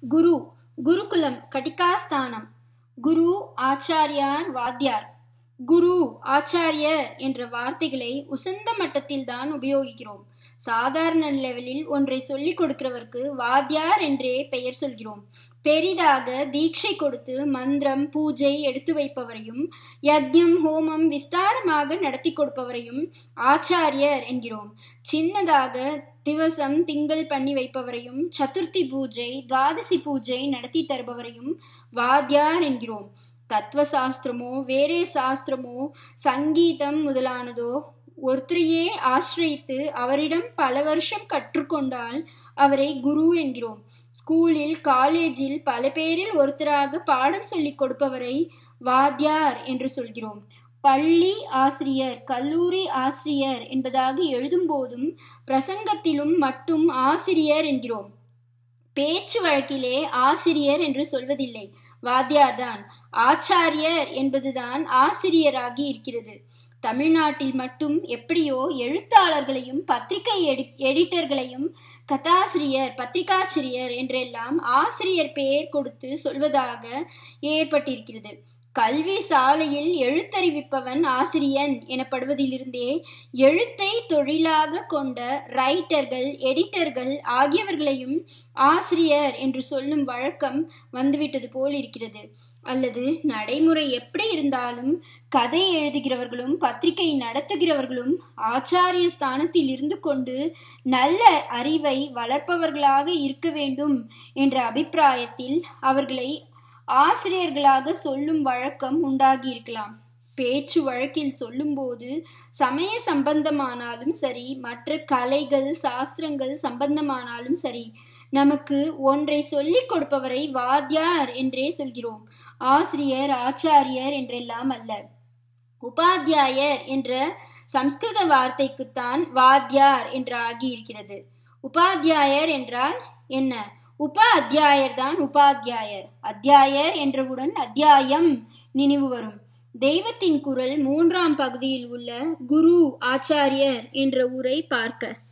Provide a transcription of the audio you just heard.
குரு குருகுலம் கட்டிகாஸ்தானம் குரு ஆச்சாரியார் வாத்தியார் குரு ஆச்சாரியர் என்ற வார்த்தைகளை உசந்த மட்டத்தில் தான் உபயோகிக்கிறோம் சாதாரண லெவலில் ஒன்றை சொல்லிக் கொடுக்கிறவருக்கு வாத்தியார் என்றே பெயர் சொல்கிறோம் பெரிதாக தீட்சை கொடுத்து மந்திரம் பூஜை எடுத்து வைப்பவரையும் யக்ஞம் ஹோமம் விஸ்தாரமாக நடத்தி கொடுப்பவரையும் ஆச்சாரியர் என்கிறோம் சின்னதாக திவசம் திங்கள் பண்ணி வைப்பவரையும் சதுர்த்தி பூஜை துவாதசி பூஜை நடத்தி தருபவரையும் வாத்தியார் என்கிறோம் தத்துவ சாஸ்திரமோ வேறே சாஸ்திரமோ சங்கீதம் முதலானதோ ஒருத்தரையே ஆசிரியித்து அவரிடம் பல வருஷம் கற்றுக்கொண்டால் அவரை குரு என்கிறோம் ஸ்கூலில் காலேஜில் பல பேரில் ஒருத்தராக பாடம் சொல்லிக் கொடுப்பவரை வாத்தியார் என்று சொல்கிறோம் பள்ளி ஆசிரியர் கல்லூரி ஆசிரியர் என்பதாக எழுதும் போதும் பிரசங்கத்திலும் மட்டும் ஆசிரியர் என்கிறோம் பேச்சு வழக்கிலே ஆசிரியர் என்று சொல்வதில்லை வாத்தியார் தான் ஆச்சாரியர் என்பதுதான் ஆசிரியராகி இருக்கிறது தமிழ்நாட்டில் மட்டும் எப்படியோ எழுத்தாளர்களையும் பத்திரிகை எடி எடிட்டர்களையும் கதாசிரியர் பத்திரிகாசிரியர் என்றெல்லாம் ஆசிரியர் பெயர் கொடுத்து சொல்வதாக ஏற்பட்டிருக்கிறது கல்வி சாலையில் எழுத்தறிவிப்பவன் ஆசிரியன் எனப்படுவதிலிருந்தே எழுத்தை தொழிலாக கொண்ட ரைட்டர்கள் எடிட்டர்கள் ஆகியவர்களையும் ஆசிரியர் என்று சொல்லும் வழக்கம் வந்துவிட்டது போல் இருக்கிறது அல்லது நடைமுறை எப்படி இருந்தாலும் கதை எழுதுகிறவர்களும் பத்திரிகை நடத்துகிறவர்களும் ஆச்சாரிய ஸ்தானத்தில் இருந்து கொண்டு நல்ல அறிவை வளர்ப்பவர்களாக இருக்க வேண்டும் என்ற அபிப்பிராயத்தில் அவர்களை ஆசிரியர்களாக சொல்லும் வழக்கம் உண்டாகி இருக்கலாம் பேச்சு வழக்கில் சொல்லும்போது சமய சம்பந்தமானாலும் சரி மற்ற கலைகள் சாஸ்திரங்கள் சம்பந்தமானாலும் சரி நமக்கு ஒன்றை சொல்லிக் கொடுப்பவரை வாத்தியார் என்றே சொல்கிறோம் ஆசிரியர் ஆச்சாரியர் என்றெல்லாம் அல்ல உபாத்தியாயர் என்ற சம்ஸ்கிருத வார்த்தைக்குத்தான் வாத்தியார் என்று ஆகியிருக்கிறது உபாத்தியாயர் என்றால் என்ன உப அத்தியாயர் தான் உபாத்தியாயர் அத்தியாயர் என்றவுடன் அத்தியாயம் நினைவு வரும் தெய்வத்தின் குரல் மூன்றாம் பகுதியில் உள்ள குரு ஆச்சாரியர் என்ற ஊரை பார்க்க